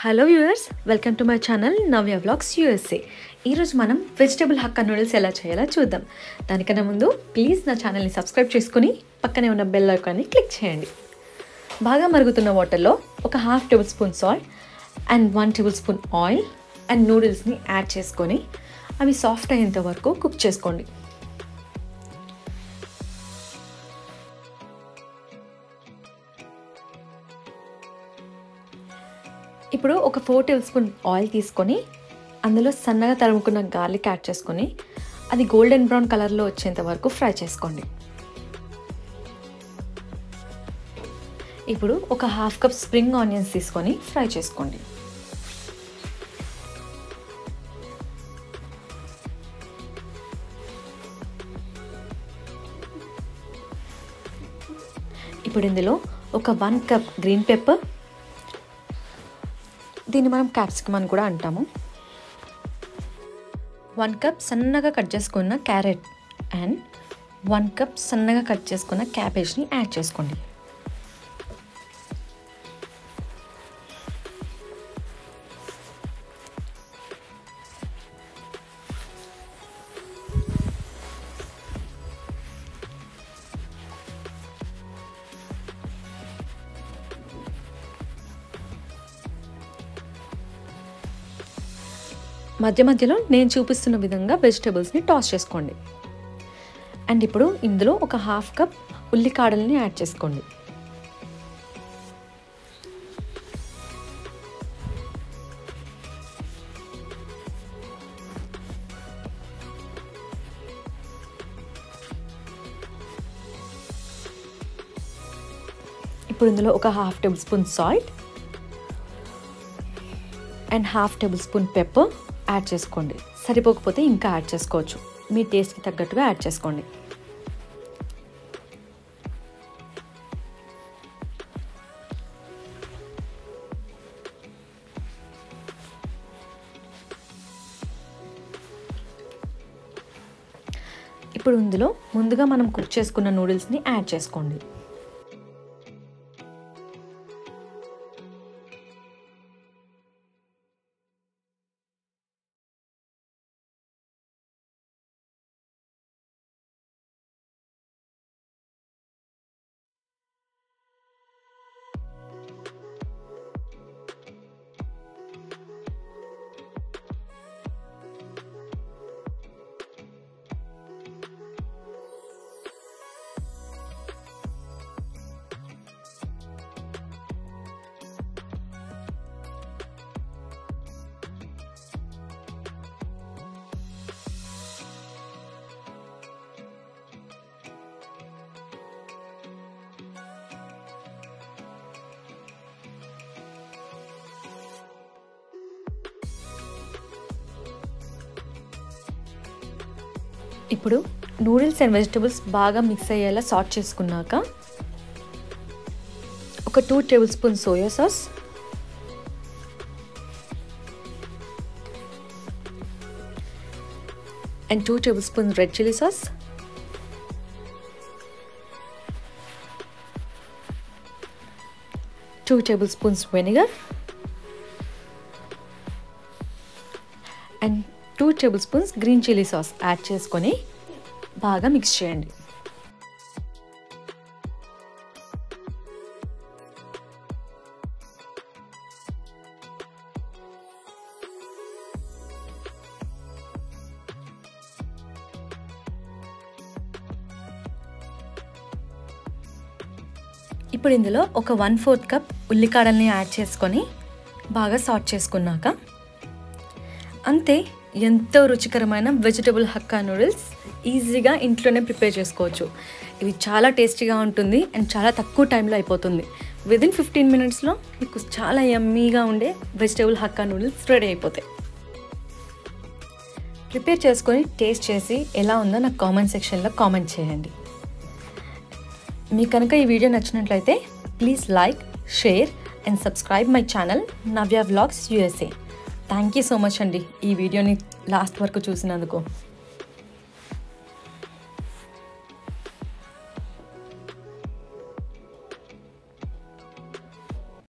hello viewers welcome to my channel Navya vlogs USA ఈరోజు మనం vegetable hakka noodles ఎలా చేయాలో చూద్దాం దానికన్నా ముందు ప్లీజ్ నా ఛానల్ని సబ్స్క్రైబ్ చేసుకుని పక్కనే ఉన్న బెల్ ఐకాన్ని క్లిక్ చేయండి బాగా మరుగుతున్న వాటర్లో ఒక half tablespoon salt and one tablespoon oil and నూడిల్స్ని యాడ్ చేసుకొని అవి సాఫ్ట్ అయ్యేంత వరకు కుక్ చేసుకోండి ఇప్పుడు ఒక ఫోర్ టేబుల్ స్పూన్ ఆయిల్ తీసుకొని అందులో సన్నగా తరుముకున్న గార్లిక్ యాడ్ చేసుకొని అది గోల్డెన్ బ్రౌన్ కలర్లో వచ్చేంత వరకు ఫ్రై చేసుకోండి ఇప్పుడు ఒక హాఫ్ కప్ స్ప్రింగ్ ఆనియన్స్ తీసుకొని ఫ్రై చేసుకోండి ఇప్పుడు ఇందులో ఒక వన్ కప్ గ్రీన్ పెప్పర్ దీన్ని మనం క్యాప్సికమ్ అని కూడా అంటాము వన్ కప్ సన్నగా కట్ చేసుకున్న క్యారెట్ అండ్ వన్ కప్ సన్నగా కట్ చేసుకున్న క్యాబేజ్ని యాడ్ చేసుకోండి మధ్య మధ్యలో నేను చూపిస్తున్న విధంగా వెజిటేబుల్స్ని టాస్ చేసుకోండి అండ్ ఇప్పుడు ఇందులో ఒక హాఫ్ కప్ ఉల్లికాడల్ని యాడ్ చేసుకోండి ఇప్పుడు ఇందులో ఒక half tablespoon salt and half tablespoon pepper add చేసుకోండి సరిపోకపోతే ఇంకా యాడ్ చేసుకోవచ్చు మీ టేస్ట్కి తగ్గట్టుగా యాడ్ చేసుకోండి ఇప్పుడు ఇందులో ముందుగా మనం కుక్ చేసుకున్న నూడిల్స్ని యాడ్ చేసుకోండి ఇప్పుడు నూడిల్స్ అండ్ వెజిటబుల్స్ బాగా మిక్స్ అయ్యేలా సార్ట్ చేసుకున్నాక ఒక two tablespoon soya sauce and two tablespoon red chilli sauce two tablespoons vinegar and two tablespoons green chilli sauce add చేసుకొని బాగా మిక్స్ చేయండి ఇప్పుడు ఇందులో ఒక వన్ ఫోర్త్ కప్ ఉల్లికాడల్ని యాడ్ చేసుకొని బాగా సాట్ చేసుకున్నాక అంతే ఎంతో రుచికరమైన వెజిటబుల్ హక్కా నూడిల్స్ ఈజీగా ఇంట్లోనే ప్రిపేర్ చేసుకోవచ్చు ఇవి చాలా టేస్టీగా ఉంటుంది అండ్ చాలా తక్కువ టైంలో అయిపోతుంది విదిన్ ఫిఫ్టీన్ మినిట్స్లో మీకు చాలా యమ్మీగా ఉండే వెజిటబుల్ హక్కా నూడిల్స్ రెడీ అయిపోతాయి ప్రిపేర్ చేసుకొని టేస్ట్ చేసి ఎలా ఉందో నాకు కామెంట్ సెక్షన్లో కామెంట్ చేయండి మీకు కనుక ఈ వీడియో నచ్చినట్లయితే please like share and subscribe my channel Navya vlogs USA thank you so much అండి ఈ వీడియోని లాస్ట్ వరకు చూసినందుకు